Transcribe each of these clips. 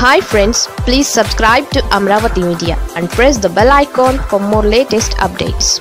hi friends please subscribe to Amaravati media and press the bell icon for more latest updates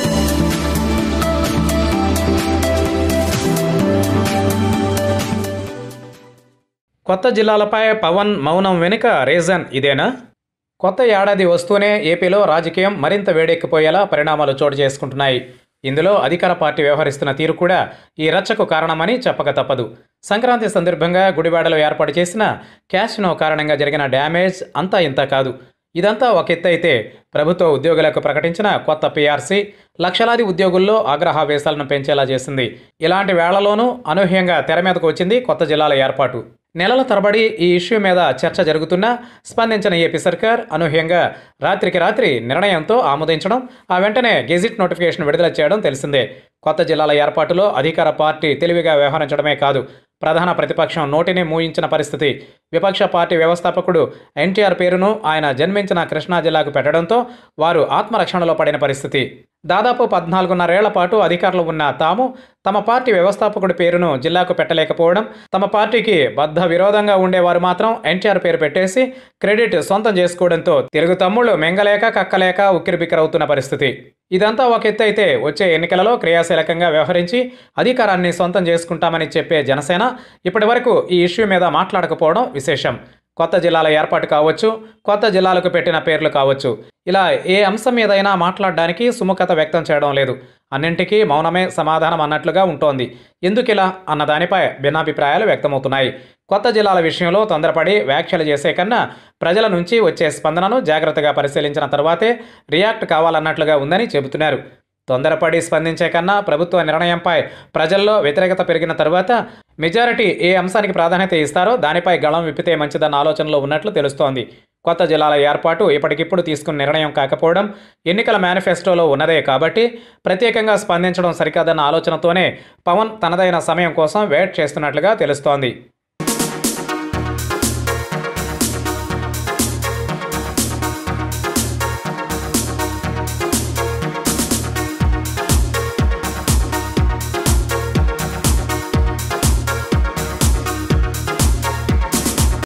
కొత్త జిల్లాలపై పవన్ మౌనం వెనుక reason ఇదేనా కొత్త ఏడాది వస్తూనే ఏపీలో రాజకీయం మరింత వేడెక్కిపోయేలా పరిణామాలు చోటు చేసుకుంటున్నాయి ఇందులో అధికార పార్టీ వ్యవహరిస్తున్న తీరు కూడా ఈ రచ్చకు కారణమని చెప్పక తప్పదు సంక్రాంతి సందర్భంగా గుడివాడలో ఏర్పాటు చేసిన క్యాష్నో కారణంగా జరిగిన డ్యామేజ్ అంతా ఇంత కాదు ఇదంతా ఒక ఎత్తు అయితే ప్రభుత్వ ఉద్యోగులకు ప్రకటించిన కొత్త పీఆర్సీ లక్షలాది ఉద్యోగుల్లో ఆగ్రహావేశాలను పెంచేలా చేసింది ఇలాంటి వేళలోనూ అనూహ్యంగా తెర మీదకు వచ్చింది కొత్త జిల్లాల ఏర్పాటు నెలల తరబడి ఈ ఇష్యూ మీద చర్చ జరుగుతున్నా స్పందించిన ఏపీ సర్కార్ అనూహ్యంగా రాత్రికి రాత్రి నిర్ణయంతో ఆమోదించడం ఆ వెంటనే గెజిట్ నోటిఫికేషన్ విడుదల చేయడం తెలిసిందే కొత్త జిల్లాల ఏర్పాటులో అధికార పార్టీ తెలివిగా వ్యవహరించడమే కాదు ప్రధాన ప్రతిపక్షం నోటిని మూయించిన పరిస్థితి విపక్ష పార్టీ వ్యవస్థాపకుడు ఎన్టీఆర్ పేరును ఆయన జన్మించిన కృష్ణా జిల్లాకు పెట్టడంతో వారు ఆత్మరక్షణలో పడిన పరిస్థితి దాదాపు పద్నాలుగున్నరేళ్ల పాటు అధికారులు ఉన్న తాము తమ పార్టీ వ్యవస్థాపకుడి పేరును జిల్లాకు పెట్టలేకపోవడం తమ పార్టీకి బద్ధ విరోధంగా ఉండేవారు మాత్రం ఎన్టీఆర్ పేరు పెట్టేసి క్రెడిట్ సొంతం చేసుకోవడంతో తెలుగు తమ్ముళ్ళు మెంగలేక కక్కలేక ఉక్కిరిబిక్కిరవుతున్న పరిస్థితి ఇదంతా ఒక ఎత్తు అయితే వచ్చే ఎన్నికలలో క్రియాశీలకంగా వ్యవహరించి అధికారాన్ని సొంతం చేసుకుంటామని చెప్పే జనసేన ఇప్పటి వరకు ఈ ఇష్యూ మీద మాట్లాడకపోవడం విశేషం కొత్త జిల్లాల ఏర్పాటు కావచ్చు కొత్త జిల్లాలకు పెట్టిన పేర్లు కావచ్చు ఇలా ఏ అంశం మీదైనా మాట్లాడడానికి సుముఖత వ్యక్తం చేయడం లేదు అన్నింటికీ మౌనమే సమాధానం అన్నట్లుగా ఉంటోంది ఎందుకిలా అన్న దానిపై భిన్నాభిప్రాయాలు వ్యక్తమవుతున్నాయి కొత్త జిల్లాల విషయంలో తొందరపడి వ్యాఖ్యలు చేసే కన్నా ప్రజల నుంచి వచ్చే స్పందనను జాగ్రత్తగా పరిశీలించిన తర్వాతే రియాక్ట్ కావాలన్నట్లుగా ఉందని చెబుతున్నారు తొందరపడి స్పందించే కన్నా ప్రభుత్వ నిర్ణయంపై ప్రజల్లో వ్యతిరేకత పెరిగిన తరువాత మెజారిటీ ఏ అంశానికి ప్రాధాన్యత ఇస్తారో దానిపై గళం విప్పితే మంచిదన్న ఆలోచనలో ఉన్నట్లు తెలుస్తోంది కొత్త జిల్లాల ఏర్పాటు ఇప్పటికిప్పుడు తీసుకున్న నిర్ణయం కాకపోవడం ఎన్నికల మేనిఫెస్టోలో ఉన్నదే కాబట్టి ప్రత్యేకంగా స్పందించడం సరికాదన్న ఆలోచనతోనే పవన్ తనదైన సమయం కోసం వెయిట్ చేస్తున్నట్లుగా తెలుస్తోంది